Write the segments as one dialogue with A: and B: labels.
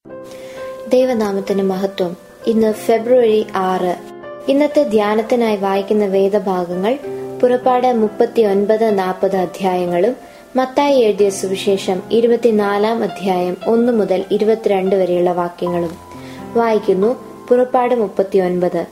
A: ദൈവനാമത്തിന് മഹത്വം ഇന്ന് ഫെബ്രുവരി ആറ് ഇന്നത്തെ ധ്യാനത്തിനായി വായിക്കുന്ന വേദഭാഗങ്ങൾ പുറപ്പാട് മുപ്പത്തി ഒൻപത് നാൽപ്പത് അധ്യായങ്ങളും മത്തായി എഴുതിയ സുവിശേഷം ഇരുപത്തിനാലാം അധ്യായം ഒന്ന് മുതൽ ഇരുപത്തിരണ്ട് വരെയുള്ള വാക്യങ്ങളും വായിക്കുന്നു പുറപ്പാട് മുപ്പത്തിയൊൻപത്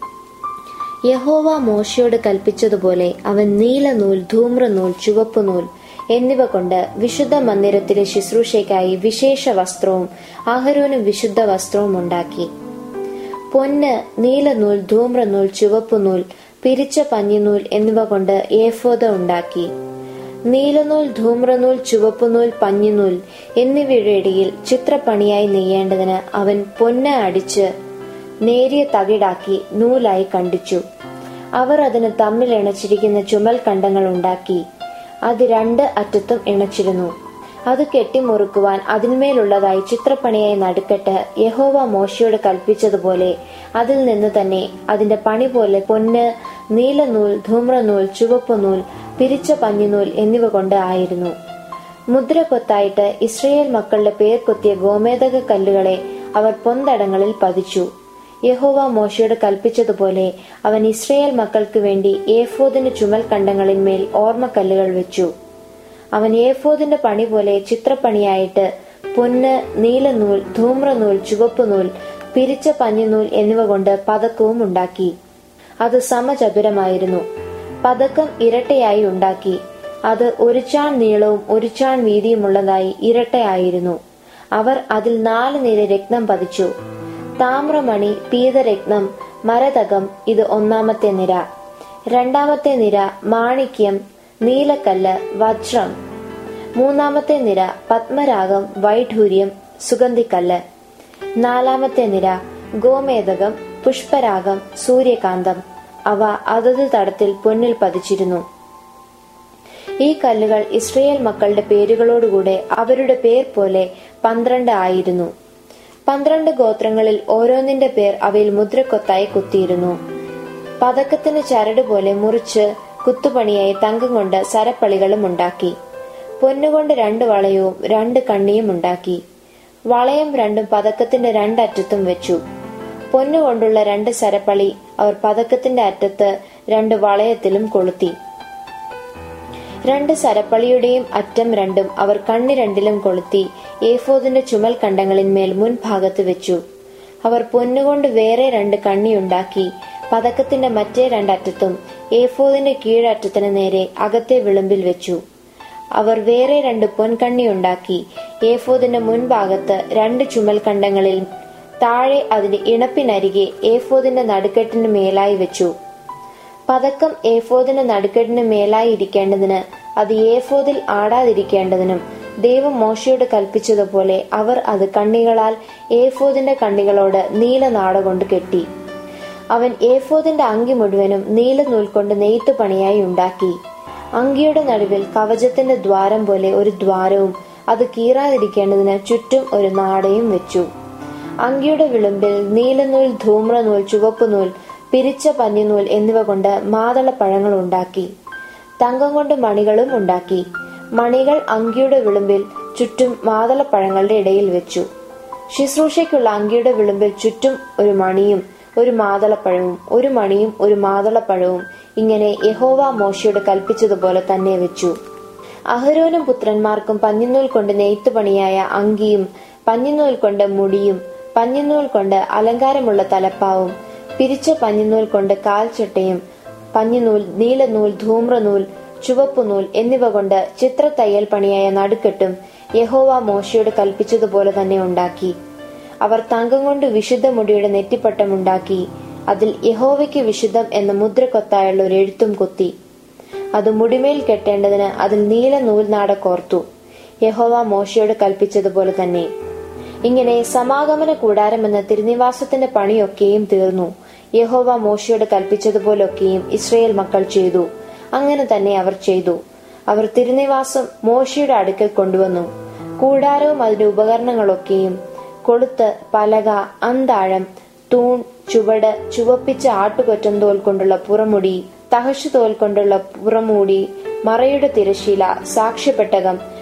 A: യഹോവ മോശയോട് കൽപ്പിച്ചതുപോലെ അവൻ നീലനൂൽ ധൂമ്രനൂൽ ചുവപ്പുനൂൽ എന്നിവ കൊണ്ട് വിശുദ്ധ മന്ദിരത്തിലെ ശുശ്രൂഷയ്ക്കായി വിശേഷ വസ്ത്രവും അഹരോന് വിശുദ്ധ വസ്ത്രവും ഉണ്ടാക്കി പൊന്ന് നീലനൂൽ ധൂമ്രനൂൽ ചുവപ്പുനൂൽ പിരിച്ച പഞ്ഞിനൂൽ എന്നിവ കൊണ്ട് ഏഫോദ ഉണ്ടാക്കി നീലനൂൽ ധൂമ്രനൂൽ ചുവപ്പുനൂൽ പഞ്ഞിനൂൽ എന്നിവയുടെ ഇടയിൽ ചിത്രപ്പണിയായി നെയ്യേണ്ടതിന് അവൻ പൊന്ന് അടിച്ച് നേരിയ തകിടാക്കി നൂലായി കണ്ടിച്ചു അവർ അതിന് തമ്മിൽ ഇണച്ചിരിക്കുന്ന ചുമൽ കണ്ടങ്ങൾ ഉണ്ടാക്കി അത് രണ്ട് അറ്റത്തും ഇണച്ചിരുന്നു അത് കെട്ടിമുറുക്കുവാൻ അതിന്മേലുള്ളതായി ചിത്രപ്പണിയായി നടുക്കെട്ട് യഹോവ മോശയോട് കൽപ്പിച്ചതുപോലെ അതിൽ നിന്ന് തന്നെ അതിന്റെ പണി പോലെ പൊന്ന് നീലനൂൽ ധൂമ്രനൂൽ ചുവപ്പുനൂൽ പിരിച്ച പഞ്ഞിനൂൽ എന്നിവ കൊണ്ട് ആയിരുന്നു മുദ്ര കൊത്തായിട്ട് ഇസ്രയേൽ മക്കളുടെ പേർ കൊത്തിയ ഗോമേതക കല്ലുകളെ അവർ പൊന്തടങ്ങളിൽ പതിച്ചു യഹോവ മോശയോട് കൽപ്പിച്ചതുപോലെ അവൻ ഇസ്രയേൽ മക്കൾക്ക് വേണ്ടി ഏഫോദിന് ചുമൽ കണ്ടങ്ങളിന്മേൽ ഓർമ്മക്കല്ലുകൾ വെച്ചു അവൻ ഏഫോദിന്റെ പണി പോലെ ചിത്രപ്പണിയായിട്ട് പൊന്ന് നീലനൂൽ ധൂമ്രനൂൽ ചുവപ്പുനൂൽ പിരിച്ച പഞ്ഞിനൂൽ എന്നിവ കൊണ്ട് പതക്കവും ഉണ്ടാക്കി അത് സമചതുരമായിരുന്നു പതക്കം ഇരട്ടയായി ഉണ്ടാക്കി അത് ഒരു ചാൺ നീളവും ഒരു ചാൺ വീതിയുമുള്ളതായി ഇരട്ടയായിരുന്നു അവർ അതിൽ നാല് നിര രത്നം പതിച്ചു താമ്രമണി പീതരത്നം മരതകം ഇത് ഒന്നാമത്തെ നിര രണ്ടാമത്തെ നിര മാണിക്യം നീലക്കല്ല് വജ്രം മൂന്നാമത്തെ നിര പത്മരാഗം വൈഢൂര്യം സുഗന്ധിക്കല്ല് നാലാമത്തെ നിര ഗോമേതകം പുഷ്പരാഗം സൂര്യകാന്തം അവ അതത് തടത്തിൽ പൊന്നിൽ പതിച്ചിരുന്നു ഈ കല്ലുകൾ ഇസ്രയേൽ മക്കളുടെ പേരുകളോടുകൂടെ അവരുടെ പേർ പോലെ പന്ത്രണ്ട് ആയിരുന്നു പന്ത്രണ്ട് ഗോത്രങ്ങളിൽ ഓരോന്നിന്റെ പേർ അവയിൽ മുദ്രക്കൊത്തായി കുത്തിയിരുന്നു പതക്കത്തിന് ചരട് പോലെ മുറിച്ച് കുത്തുപണിയായി തങ്കം കൊണ്ട് സരപ്പളികളും ഉണ്ടാക്കി പൊന്നുകൊണ്ട് രണ്ട് വളയവും രണ്ട് കണ്ണിയും ഉണ്ടാക്കി വളയം രണ്ടും പതക്കത്തിന്റെ രണ്ടറ്റത്തും വെച്ചു പൊന്നുകൊണ്ടുള്ള രണ്ട് സരപ്പളി അവർ പതക്കത്തിന്റെ അറ്റത്ത് രണ്ട് വളയത്തിലും കൊളുത്തി രണ്ട് സരപ്പളിയുടെയും അറ്റം രണ്ടും അവർ കണ്ണി രണ്ടിലും കൊളുത്തി ഏഫോദിന്റെ ചുമൽ കണ്ടങ്ങളിന്മേൽ മുൻഭാഗത്ത് വെച്ചു അവർ പൊന്നുകൊണ്ട് വേറെ രണ്ട് കണ്ണിയുണ്ടാക്കി പതക്കത്തിന്റെ മറ്റേ രണ്ടറ്റത്തും ഏഫോദിന്റെ കീഴറ്റത്തിന് നേരെ അകത്തെ വിളുമ്പിൽ വെച്ചു അവർ വേറെ രണ്ട് പൊൻകണ്ണിയുണ്ടാക്കി ഏഫോദിന്റെ മുൻഭാഗത്ത് രണ്ട് ചുമൽ കണ്ടങ്ങളിൽ താഴെ അതിന്റെ ഇണപ്പിനരികെ ഏഫോദിന്റെ നടുക്കെട്ടിന് മേലായി വെച്ചു പതക്കം ഏഫോദിന് നടുക്കെട്ടിന് മേലായി ഇരിക്കേണ്ടതിന് അത് ഏഫോദിൽ ആടാതിരിക്കേണ്ടതിനും ദൈവം മോശയോട് കൽപ്പിച്ചതുപോലെ അവർ അത് കണ്ണികളാൽ ഏഫോദിന്റെ കണ്ണികളോട് നീല നാട കൊണ്ട് കെട്ടി അവൻ ഏഫോദിന്റെ അങ്കി മുഴുവനും നീല നൂൽ കൊണ്ട് നെയ്ത്ത് പണിയായി ഉണ്ടാക്കി അങ്കിയുടെ നടുവിൽ കവചത്തിന്റെ ദ്വാരം പോലെ ഒരു ദ്വാരവും അത് കീറാതിരിക്കേണ്ടതിന് ചുറ്റും ഒരു നാടയും വെച്ചു അങ്കിയുടെ വിളുമ്പിൽ നീലനൂൽ ധൂമ്രനൂൽ ചുവപ്പുനൂൽ പിരിച്ച പഞ്ഞിനൂൽ എന്നിവ കൊണ്ട് മാതളപ്പഴങ്ങൾ ഉണ്ടാക്കി തങ്കം കൊണ്ട് മണികളും ഉണ്ടാക്കി മണികൾ അങ്കിയുടെ വിളുമ്പിൽ ചുറ്റും മാതളപ്പഴങ്ങളുടെ ഇടയിൽ വെച്ചു ശുശ്രൂഷയ്ക്കുള്ള അങ്കിയുടെ വിളുമ്പിൽ ചുറ്റും ഒരു മണിയും ഒരു മാതളപ്പഴവും ഒരു മണിയും ഒരു മാതളപ്പഴവും ഇങ്ങനെ യഹോവ മോശയോട് കൽപ്പിച്ചതുപോലെ തന്നെ വെച്ചു അഹരോനും പുത്രന്മാർക്കും പഞ്ഞിനൂൽ കൊണ്ട് നെയ്ത്ത് പണിയായ അങ്കിയും പഞ്ഞിനൂൽ കൊണ്ട് മുടിയും പഞ്ഞിനൂൽ കൊണ്ട് അലങ്കാരമുള്ള തലപ്പാവും പിരിച്ച പഞ്ഞിനൂൽ കൊണ്ട് കാൽച്ചട്ടയും പഞ്ഞിനൂൽ നീലനൂൽ ധൂമ്രനൂൽ ചുവപ്പുനൂൽ എന്നിവ കൊണ്ട് ചിത്രത്തയ്യൽ പണിയായ നടുക്കെട്ടും യഹോവ മോശയോട് കൽപ്പിച്ചതുപോലെ തന്നെ ഉണ്ടാക്കി അവർ തങ്കം കൊണ്ട് വിശുദ്ധ മുടിയുടെ നെറ്റിപ്പട്ടം ഉണ്ടാക്കി അതിൽ യഹോവയ്ക്ക് വിശുദ്ധം എന്ന മുദ്ര കൊത്തായുള്ള ഒരു എഴുത്തും കൊത്തി അത് മുടിമേൽ കെട്ടേണ്ടതിന് അതിൽ നീല നൂൽനാട കോർത്തു യഹോവ മോശയോട് കൽപ്പിച്ചതുപോലെ തന്നെ ഇങ്ങനെ സമാഗമന കൂടാരം എന്ന തിരുനിവാസത്തിന്റെ പണിയൊക്കെയും തീർന്നു യഹോവ മോശയോട് കൽപ്പിച്ചതുപോലൊക്കെയും ഇസ്രയേൽ മക്കൾ ചെയ്തു അങ്ങനെ തന്നെ അവർ ചെയ്തു അവർ തിരുനിവാസം മോശയുടെ അടുക്കൽ കൊണ്ടുവന്നു കൂടാരവും അതിന്റെ ഉപകരണങ്ങളൊക്കെയും കൊളുത്ത് പലക അന്താഴം തൂൺ ചുവട് ചുവപ്പിച്ച ആട്ടുകൊറ്റം തോൽ കൊണ്ടുള്ള പുറമുടി തഹശു തോൽ കൊണ്ടുള്ള പുറമൂടി മറയുടെ തിരശീല സാക്ഷ്യപ്പെട്ടകം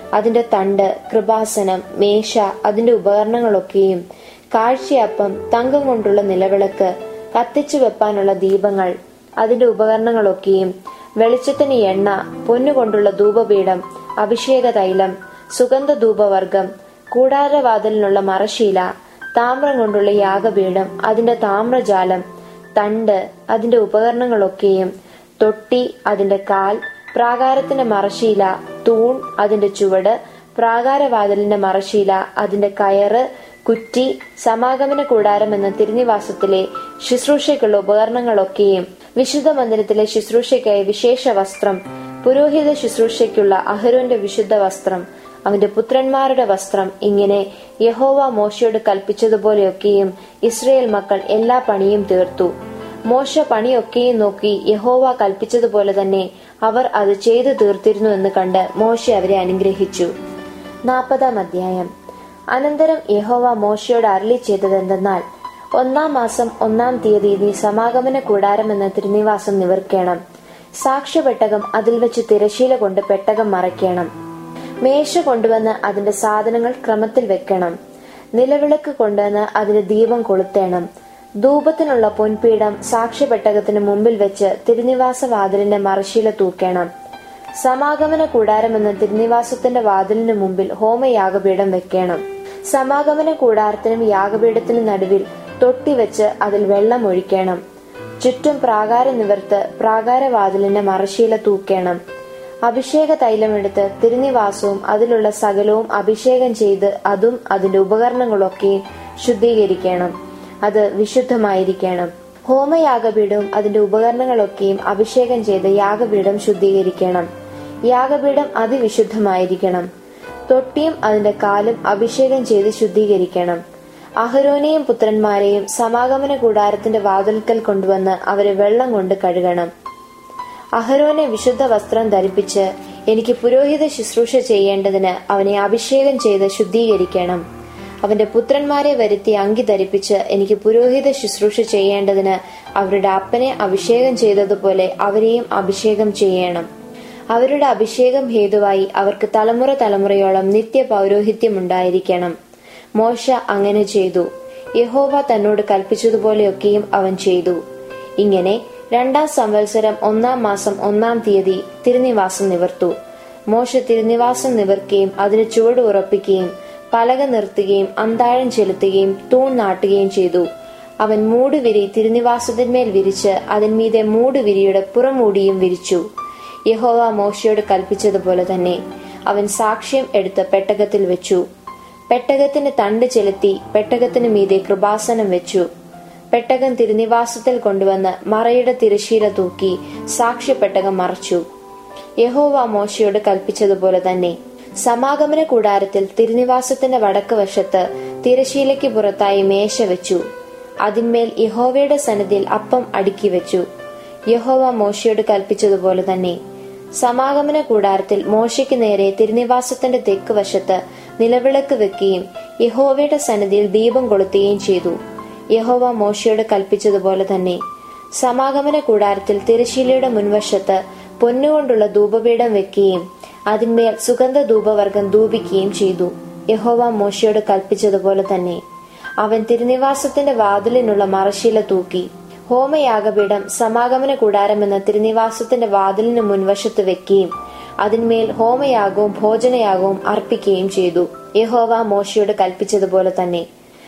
A: അതിന്റെ തണ്ട് കൃപാസനം മേശ അതിന്റെ ഉപകരണങ്ങളൊക്കെയും കാഴ്ചയപ്പം തങ്കം കൊണ്ടുള്ള നിലവിളക്ക് കത്തിച്ചു വെപ്പാനുള്ള ദീപങ്ങൾ അതിന്റെ ഉപകരണങ്ങളൊക്കെയും വെളിച്ചത്തിന് എണ്ണ പൊന്നുകൊണ്ടുള്ള ധൂപപീഠം അഭിഷേക തൈലം സുഗന്ധ ധൂപവർഗം കൂടാരവാതിലിനുള്ള മറശീല താമ്രം കൊണ്ടുള്ള യാഗപീഠം അതിന്റെ താമ്രജാലം തണ്ട് അതിന്റെ ഉപകരണങ്ങളൊക്കെയും തൊട്ടി അതിന്റെ കാൽ പ്രാകാരത്തിന്റെ മറശീല തൂൺ അതിന്റെ ചുവട് പ്രാകാരവാതിലിന്റെ മറശീല അതിന്റെ കയറ് കുറ്റി സമാഗമന കൂടാരം എന്ന തിരുനിവാസത്തിലെ ശുശ്രൂഷയ്ക്കുള്ള ഉപകരണങ്ങളൊക്കെയും വിശുദ്ധ മന്ദിരത്തിലെ ശുശ്രൂഷയ്ക്കായി വിശേഷ വസ്ത്രം പുരോഹിത ശുശ്രൂഷയ്ക്കുള്ള അഹരോന്റെ വിശുദ്ധ വസ്ത്രം അവന്റെ പുത്രന്മാരുടെ വസ്ത്രം ഇങ്ങനെ യഹോവ മോശയോട് കൽപ്പിച്ചതുപോലെയൊക്കെയും ഇസ്രയേൽ മക്കൾ എല്ലാ പണിയും തീർത്തു മോശ പണിയൊക്കെയും നോക്കി യഹോവ കൽപ്പിച്ചതുപോലെ തന്നെ അവർ അത് ചെയ്തു തീർത്തിരുന്നു എന്ന് കണ്ട് മോശ അവരെ അനുഗ്രഹിച്ചു നാൽപ്പതാം അധ്യായം അനന്തരം യഹോവ മോശയോട് അരളി ചെയ്തതെന്തെന്നാൽ ഒന്നാം മാസം ഒന്നാം തീയതി നീ സമാഗമന കൂടാരം എന്ന തിരുനിവാസം നിവർക്കേണം സാക്ഷ്യപെട്ടകം അതിൽ വെച്ച് തിരശീല കൊണ്ട് പെട്ടകം മറയ്ക്കണം മേശ കൊണ്ടുവന്ന് അതിന്റെ സാധനങ്ങൾ ക്രമത്തിൽ വെക്കണം നിലവിളക്ക് കൊണ്ടുവന്ന് അതിന് ദീപം കൊളുത്തേണം ധൂപത്തിനുള്ള പൊൻപീഠം സാക്ഷ്യപെട്ടകത്തിന് മുമ്പിൽ വെച്ച് തിരുനിവാസ വാതിലിന്റെ മറശീല തൂക്കണം സമാഗമന കൂടാരം എന്ന തിരുനിവാസത്തിന്റെ വാതിലിന് മുമ്പിൽ ഹോമയാഗപീഠം വെക്കണം സമാഗമന കൂടാരത്തിനും യാഗപീഠത്തിനും നടുവിൽ തൊട്ടി വെച്ച് അതിൽ വെള്ളം ഒഴിക്കണം ചുറ്റും പ്രാകാര നിവർത്ത് പ്രാകാരവാതിലിന്റെ മറശീല തൂക്കണം അഭിഷേക തൈലമെടുത്ത് തിരുനിവാസവും അതിലുള്ള സകലവും അഭിഷേകം ചെയ്ത് അതും അതിന്റെ ഉപകരണങ്ങളൊക്കെയും ശുദ്ധീകരിക്കണം അത് വിശുദ്ധമായിരിക്കണം ഹോമയാഗപീഠവും അതിന്റെ ഉപകരണങ്ങളൊക്കെയും അഭിഷേകം ചെയ്ത് യാഗപീഠം ശുദ്ധീകരിക്കണം യാഗപീഠം അതിവിശുദ്ധമായിരിക്കണം തൊട്ടിയും അതിന്റെ കാലും അഭിഷേകം ചെയ്ത് ശുദ്ധീകരിക്കണം അഹരോനെയും പുത്രന്മാരെയും സമാഗമന കൂടാരത്തിന്റെ വാതിൽക്കൽ കൊണ്ടുവന്ന് അവരെ വെള്ളം കൊണ്ട് കഴുകണം അഹരോനെ വിശുദ്ധ വസ്ത്രം ധരിപ്പിച്ച് എനിക്ക് പുരോഹിത ശുശ്രൂഷ ചെയ്യേണ്ടതിന് അവനെ അഭിഷേകം ചെയ്ത് ശുദ്ധീകരിക്കണം അവന്റെ പുത്രന്മാരെ വരുത്തി അങ്കി ധരിപ്പിച്ച് എനിക്ക് പുരോഹിത ശുശ്രൂഷ ചെയ്യേണ്ടതിന് അവരുടെ അപ്പനെ അഭിഷേകം ചെയ്തതുപോലെ അവരെയും അഭിഷേകം ചെയ്യണം അവരുടെ അഭിഷേകം ഹേതുവായി അവർക്ക് തലമുറ തലമുറയോളം നിത്യ പൗരോഹിത്യം ഉണ്ടായിരിക്കണം മോശ അങ്ങനെ ചെയ്തു യഹോവ തന്നോട് കൽപ്പിച്ചതുപോലെയൊക്കെയും അവൻ ചെയ്തു ഇങ്ങനെ രണ്ടാം സംവത്സരം ഒന്നാം മാസം ഒന്നാം തീയതി തിരുനിവാസം നിവർത്തു മോശ തിരുനിവാസം നിവർക്കുകയും അതിന് ചുവട് ഉറപ്പിക്കുകയും പലക നിർത്തുകയും അന്താഴം ചെലുത്തുകയും തൂൺ നാട്ടുകയും ചെയ്തു അവൻ മൂടുവിരി തിരുനിവാസത്തിന്മേൽ വിരിച്ച് അതിന്മീതെ മൂടുവിരിയുടെ പുറമൂടിയും വിരിച്ചു യഹോവ മോശയോട് കൽപ്പിച്ചതുപോലെ തന്നെ അവൻ സാക്ഷ്യം എടുത്ത് പെട്ടകത്തിൽ വെച്ചു പെട്ടകത്തിന് തണ്ട് ചെലുത്തി പെട്ടകത്തിന് മീതെ കൃപാസനം വെച്ചു പെട്ടകം തിരുനിവാസത്തിൽ കൊണ്ടുവന്ന് മറയുടെ തിരശീല തൂക്കി സാക്ഷ്യപ്പെട്ടകം മറച്ചു യഹോവ മോശയോട് കൽപ്പിച്ചതുപോലെ തന്നെ സമാഗമന കൂടാരത്തിൽ തിരുനിവാസത്തിന്റെ വടക്ക് വശത്ത് തിരശീലയ്ക്ക് പുറത്തായി മേശ വെച്ചു അതിന്മേൽ യഹോവയുടെ സന്നിധിയിൽ അപ്പം അടുക്കി വെച്ചു യഹോവ മോശയോട് കൽപ്പിച്ചതുപോലെ തന്നെ സമാഗമന കൂടാരത്തിൽ മോശയ്ക്ക് നേരെ തിരുനിവാസത്തിന്റെ തെക്ക് വശത്ത് നിലവിളക്ക് വെക്കുകയും യഹോവയുടെ സന്നിധിയിൽ ദീപം കൊളുത്തുകയും ചെയ്തു യഹോവ മോശയോട് കൽപ്പിച്ചതുപോലെ തന്നെ സമാഗമന കൂടാരത്തിൽ തിരശീലയുടെ മുൻവശത്ത് പൊന്നുകൊണ്ടുള്ള ധൂപപീഠം വെക്കുകയും അതിന്മേൽ സുഗന്ധ ധൂപവർഗം ധൂപിക്കുകയും ചെയ്തു യഹോവ മോശയോട് കൽപ്പിച്ചതുപോലെ തന്നെ അവൻ തിരുനിവാസത്തിന്റെ വാതിലിനുള്ള മറശീല തൂക്കി ഹോമയാഗപീഠം സമാഗമന കൂടാരം എന്ന തിരുനിവാസത്തിന്റെ വാതിലിന് മുൻവശത്ത് വെക്കുകയും അതിന്മേൽ ഹോമയാഗവും ഭോജനയാഗവും അർപ്പിക്കുകയും ചെയ്തു യഹോവ മോശയോട് കൽപ്പിച്ചതുപോലെ തന്നെ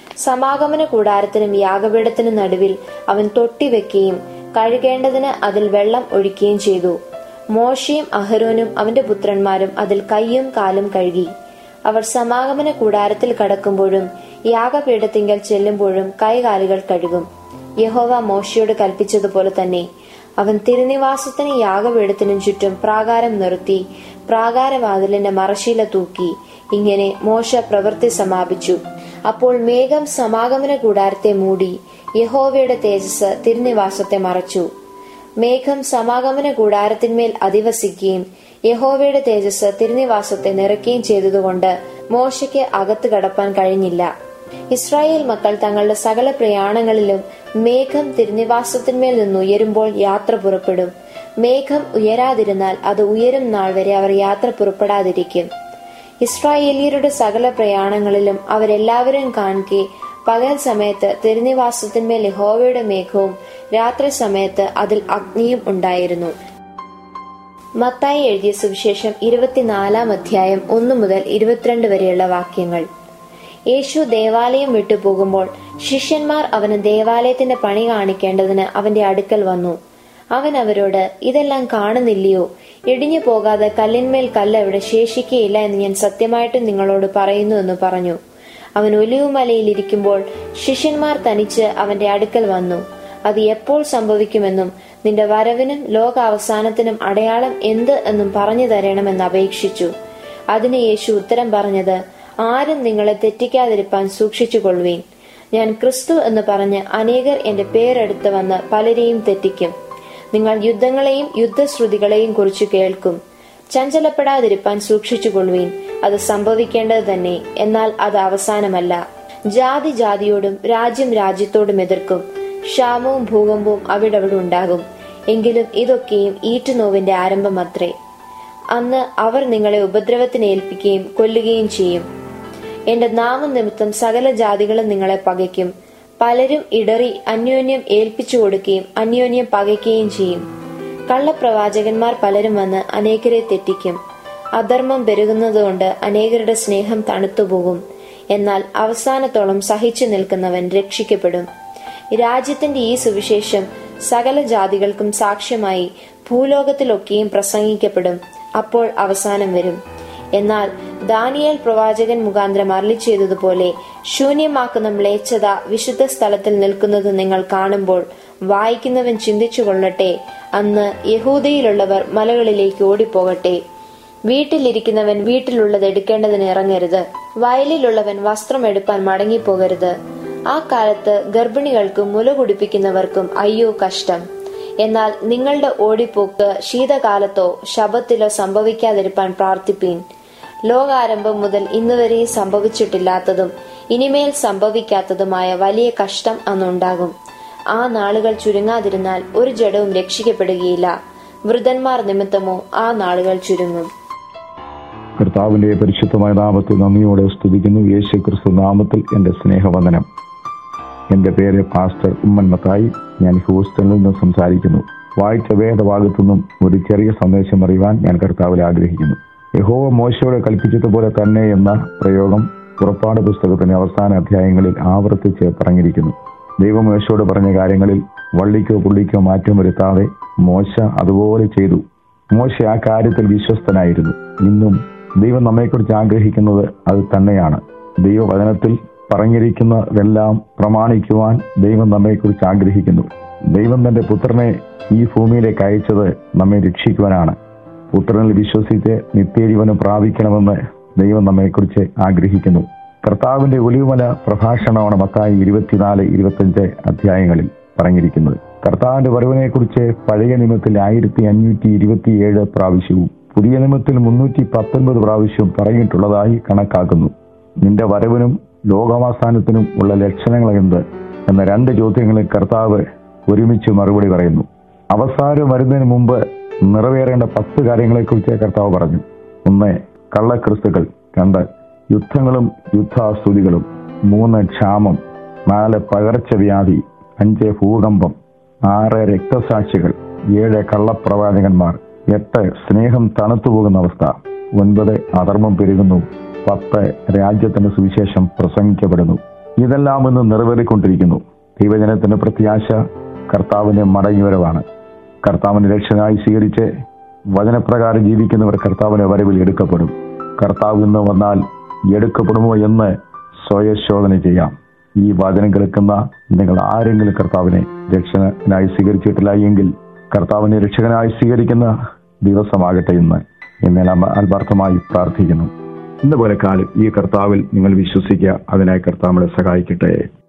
A: സമാഗമന കൂടാരത്തിനും യാഗപീഠത്തിനും നടുവിൽ അവൻ തൊട്ടിവെക്കുകയും കഴുകേണ്ടതിന് അതിൽ വെള്ളം ഒഴിക്കുകയും ചെയ്തു മോശയും അഹരോനും അവന്റെ പുത്രന്മാരും അതിൽ കൈയും കാലും കഴുകി അവർ സമാഗമന കൂടാരത്തിൽ കടക്കുമ്പോഴും യാഗപീഠത്തിങ്കൽ ചെല്ലുമ്പോഴും കൈകാലുകൾ കഴുകും യഹോവ മോശയോട് കൽപ്പിച്ചതുപോലെ തന്നെ അവൻ തിരുനിവാസത്തിന് യാഗപീഠത്തിനും ചുറ്റും പ്രാകാരം നിർത്തി പ്രാകാരവാതിലിന്റെ മറശീല തൂക്കി ഇങ്ങനെ മോശ പ്രവൃത്തി സമാപിച്ചു അപ്പോൾ മേഘം സമാഗമന കൂടാരത്തെ മൂടി യഹോവയുടെ തേജസ് തിരുനിവാസത്തെ മറച്ചു മേഘം സമാഗമന കൂടാരത്തിന്മേൽ അധിവസിക്കുകയും യഹോവയുടെ തേജസ് തിരുനിവാസത്തെ നിറയ്ക്കുകയും ചെയ്തതുകൊണ്ട് മോശയ്ക്ക് അകത്ത് കടപ്പാൻ കഴിഞ്ഞില്ല ഇസ്രായേൽ മക്കൾ തങ്ങളുടെ സകല പ്രയാണങ്ങളിലും മേഘം തിരുനിവാസത്തിന്മേൽ നിന്ന് ഉയരുമ്പോൾ യാത്ര പുറപ്പെടും മേഘം ഉയരാതിരുന്നാൽ അത് ഉയരും നാൾ വരെ അവർ യാത്ര പുറപ്പെടാതിരിക്കും ഇസ്രായേലിയരുടെ സകല പ്രയാണങ്ങളിലും അവരെല്ലാവരും കാണിക്കെ പകൽ സമയത്ത് തിരുനിവാസത്തിന്മേൽ യഹോവയുടെ മേഘവും രാത്രി സമയത്ത് അതിൽ അഗ്നിയും ഉണ്ടായിരുന്നു മത്തായി എഴുതിയ സുവിശേഷം ഇരുപത്തിനാലാം അധ്യായം ഒന്നു മുതൽ ഇരുപത്തിരണ്ട് വരെയുള്ള വാക്യങ്ങൾ യേശു ദേവാലയം വിട്ടുപോകുമ്പോൾ ശിഷ്യന്മാർ അവന് ദേവാലയത്തിന്റെ പണി കാണിക്കേണ്ടതിന് അവന്റെ അടുക്കൽ വന്നു അവൻ അവരോട് ഇതെല്ലാം കാണുന്നില്ലയോ ഇടിഞ്ഞു പോകാതെ കല്ലിന്മേൽ കല്ല് അവിടെ ശേഷിക്കുകയില്ല എന്ന് ഞാൻ സത്യമായിട്ടും നിങ്ങളോട് പറയുന്നു എന്ന് പറഞ്ഞു അവൻ ഒലിവുമലയിൽ ഇരിക്കുമ്പോൾ ശിഷ്യന്മാർ തനിച്ച് അവന്റെ അടുക്കൽ വന്നു അത് എപ്പോൾ സംഭവിക്കുമെന്നും നിന്റെ വരവിനും ലോകാവസാനത്തിനും അടയാളം എന്ത് എന്നും പറഞ്ഞു തരണമെന്ന് അപേക്ഷിച്ചു അതിന് യേശു ഉത്തരം പറഞ്ഞത് ആരും നിങ്ങളെ തെറ്റിക്കാതിരിപ്പാൻ സൂക്ഷിച്ചുകൊള്ളുവീൻ ഞാൻ ക്രിസ്തു എന്ന് പറഞ്ഞ് അനേകർ എന്റെ പേരെടുത്ത് വന്ന് പലരെയും തെറ്റിക്കും നിങ്ങൾ യുദ്ധങ്ങളെയും യുദ്ധശ്രുതികളെയും കുറിച്ച് കേൾക്കും ചഞ്ചലപ്പെടാതിരിപ്പാൻ സൂക്ഷിച്ചുകൊള്ളുവീൻ അത് സംഭവിക്കേണ്ടത് തന്നെ എന്നാൽ അത് അവസാനമല്ല ജാതി ജാതിയോടും രാജ്യം രാജ്യത്തോടും എതിർക്കും ക്ഷാമവും ഭൂകമ്പവും അവിടവിടെ ഉണ്ടാകും എങ്കിലും ഇതൊക്കെയും ഈറ്റുനോവിന്റെ ആരംഭമത്രേ അന്ന് അവർ നിങ്ങളെ ഉപദ്രവത്തിന് ഏൽപ്പിക്കുകയും കൊല്ലുകയും ചെയ്യും എന്റെ നാമനിമിത്തം സകല ജാതികളും നിങ്ങളെ പകയ്ക്കും പലരും ഇടറി അന്യോന്യം ഏൽപ്പിച്ചു കൊടുക്കുകയും അന്യോന്യം പകയ്ക്കുകയും ചെയ്യും കള്ളപ്രവാചകന്മാർ പലരും വന്ന് അനേകരെ തെറ്റിക്കും അധർമ്മം പെരുകുന്നതുകൊണ്ട് അനേകരുടെ സ്നേഹം തണുത്തുപോകും എന്നാൽ അവസാനത്തോളം സഹിച്ചു നിൽക്കുന്നവൻ രക്ഷിക്കപ്പെടും രാജ്യത്തിന്റെ ഈ സുവിശേഷം സകല ജാതികൾക്കും സാക്ഷ്യമായി ഭൂലോകത്തിലൊക്കെയും പ്രസംഗിക്കപ്പെടും അപ്പോൾ അവസാനം വരും എന്നാൽ ദാനിയേൽ പ്രവാചകൻ മുഖാന്തരം അരളി ചെയ്തതുപോലെ ശൂന്യമാക്കുന്ന മ്ലേച്ഛത വിശുദ്ധ സ്ഥലത്തിൽ നിൽക്കുന്നത് നിങ്ങൾ കാണുമ്പോൾ വായിക്കുന്നവൻ ചിന്തിച്ചു കൊള്ളട്ടെ അന്ന് യഹൂദയിലുള്ളവർ മലകളിലേക്ക് ഓടിപ്പോകട്ടെ വീട്ടിലിരിക്കുന്നവൻ വീട്ടിലുള്ളത് എടുക്കേണ്ടതിന് ഇറങ്ങരുത് വയലിലുള്ളവൻ വസ്ത്രം എടുപ്പാൻ മടങ്ങിപ്പോകരുത് ആ കാലത്ത് ഗർഭിണികൾക്കും മുല കുടിപ്പിക്കുന്നവർക്കും അയ്യോ കഷ്ടം എന്നാൽ നിങ്ങളുടെ ഓടിപ്പോക്ക് ശീതകാലത്തോ ശബത്തിലോ സംഭവിക്കാതിരിപ്പാൻ പ്രാർത്ഥിപ്പീൻ ലോകാരംഭം മുതൽ ഇന്നുവരെയും സംഭവിച്ചിട്ടില്ലാത്തതും ഇനിമേൽ സംഭവിക്കാത്തതുമായ വലിയ കഷ്ടം അന്നുണ്ടാകും ആ നാളുകൾ ചുരുങ്ങാതിരുന്നാൽ ഒരു ജഡവും രക്ഷിക്കപ്പെടുകയില്ല വൃതന്മാർ നിമിത്തമോ ആ നാളുകൾ ചുരുങ്ങും
B: കർത്താവിന്റെ പരിശുദ്ധമായ നാമത്തിൽ നന്ദിയോടെ സ്തുതിക്കുന്നു യേശു ക്രിസ്തു നാമത്തിൽ എന്റെ സ്നേഹവന്ദനം എന്റെ പേര് പാസ്റ്റർ ഉമ്മൻ മത്തായി ഞാൻ ഹൂസ്റ്റണിൽ നിന്ന് സംസാരിക്കുന്നു വായിച്ച വേദഭാഗത്തുനിന്നും ഒരു ചെറിയ സന്ദേശം അറിയുവാൻ ഞാൻ കർത്താവിൽ ആഗ്രഹിക്കുന്നു യഹോവ മോശയോട് കൽപ്പിച്ചതുപോലെ തന്നെ എന്ന പ്രയോഗം പുറപ്പാട് പുസ്തകത്തിന്റെ അവസാന അധ്യായങ്ങളിൽ ആവർത്തിച്ച് പറഞ്ഞിരിക്കുന്നു ദൈവം മോശയോട് പറഞ്ഞ കാര്യങ്ങളിൽ വള്ളിക്കോ പുള്ളിക്കോ മാറ്റം വരുത്താതെ മോശ അതുപോലെ ചെയ്തു മോശ ആ കാര്യത്തിൽ വിശ്വസ്തനായിരുന്നു ഇന്നും ദൈവം നമ്മെക്കുറിച്ച് ആഗ്രഹിക്കുന്നത് അത് തന്നെയാണ് ദൈവവചനത്തിൽ പറഞ്ഞിരിക്കുന്നതെല്ലാം പ്രമാണിക്കുവാൻ ദൈവം നമ്മെക്കുറിച്ച് ആഗ്രഹിക്കുന്നു ദൈവം തന്റെ പുത്രനെ ഈ ഭൂമിയിലേക്ക് അയച്ചത് നമ്മെ രക്ഷിക്കുവാനാണ് പുത്രനിൽ വിശ്വസിച്ച് നിത്യജീവനം പ്രാപിക്കണമെന്ന് ദൈവം നമ്മെക്കുറിച്ച് ആഗ്രഹിക്കുന്നു കർത്താവിന്റെ ഒലിവുമല പ്രഭാഷണമാണ് മത്തായി ഇരുപത്തിനാല് ഇരുപത്തിയഞ്ച് അധ്യായങ്ങളിൽ പറഞ്ഞിരിക്കുന്നത് കർത്താവിന്റെ വരവിനെ കുറിച്ച് പഴയ നിയമത്തിൽ ആയിരത്തി അഞ്ഞൂറ്റി ഇരുപത്തിയേഴ് പ്രാവശ്യവും പുതിയ നിയമത്തിൽ മുന്നൂറ്റി പത്തൊൻപത് പ്രാവശ്യവും പറഞ്ഞിട്ടുള്ളതായി കണക്കാക്കുന്നു നിന്റെ വരവിനും ലോകാവസാനത്തിനും ഉള്ള ലക്ഷണങ്ങൾ എന്ത് എന്ന രണ്ട് ചോദ്യങ്ങളിൽ കർത്താവ് ഒരുമിച്ച് മറുപടി പറയുന്നു അവസാനം വരുന്നതിന് മുമ്പ് നിറവേറേണ്ട പത്ത് കാര്യങ്ങളെക്കുറിച്ച് കർത്താവ് പറഞ്ഞു ഒന്ന് കള്ളക്രിസ്തുക്കൾ രണ്ട് യുദ്ധങ്ങളും യുദ്ധാസ്തുതികളും മൂന്ന് ക്ഷാമം നാല് പകർച്ചവ്യാധി അഞ്ച് ഭൂകമ്പം ആറ് രക്തസാക്ഷികൾ ഏഴ് കള്ളപ്രവാചകന്മാർ എട്ട് സ്നേഹം തണുത്തുപോകുന്ന അവസ്ഥ ഒൻപത് അധർമ്മം പെരുകുന്നു പത്ത് രാജ്യത്തിന്റെ സുവിശേഷം പ്രസംഗിക്കപ്പെടുന്നു ഇതെല്ലാം ഇന്ന് നിറവേറിക്കൊണ്ടിരിക്കുന്നു ദൈവജനത്തിന്റെ പ്രത്യാശ കർത്താവിന്റെ മടങ്ങിവരവാണ് കർത്താവിന്റെ രക്ഷനായി സ്വീകരിച്ച് വചനപ്രകാരം ജീവിക്കുന്നവർ കർത്താവിന്റെ വരവിൽ എടുക്കപ്പെടും കർത്താവ് ഇന്ന് വന്നാൽ എടുക്കപ്പെടുമോ എന്ന് സ്വയശോധന ചെയ്യാം ഈ വചനം കേൾക്കുന്ന നിങ്ങൾ ആരെങ്കിലും കർത്താവിനെ രക്ഷകനായി സ്വീകരിച്ചിട്ടില്ല എങ്കിൽ കർത്താവിനെ രക്ഷകനായി സ്വീകരിക്കുന്ന ദിവസമാകട്ടെ എന്ന് എന്നെ നാം ആത്മാർത്ഥമായി പ്രാർത്ഥിക്കുന്നു ഇന്ന് പോലെ കാലം ഈ കർത്താവിൽ നിങ്ങൾ വിശ്വസിക്കുക അതിനായി കർത്താവ് നമ്മളെ സഹായിക്കട്ടെ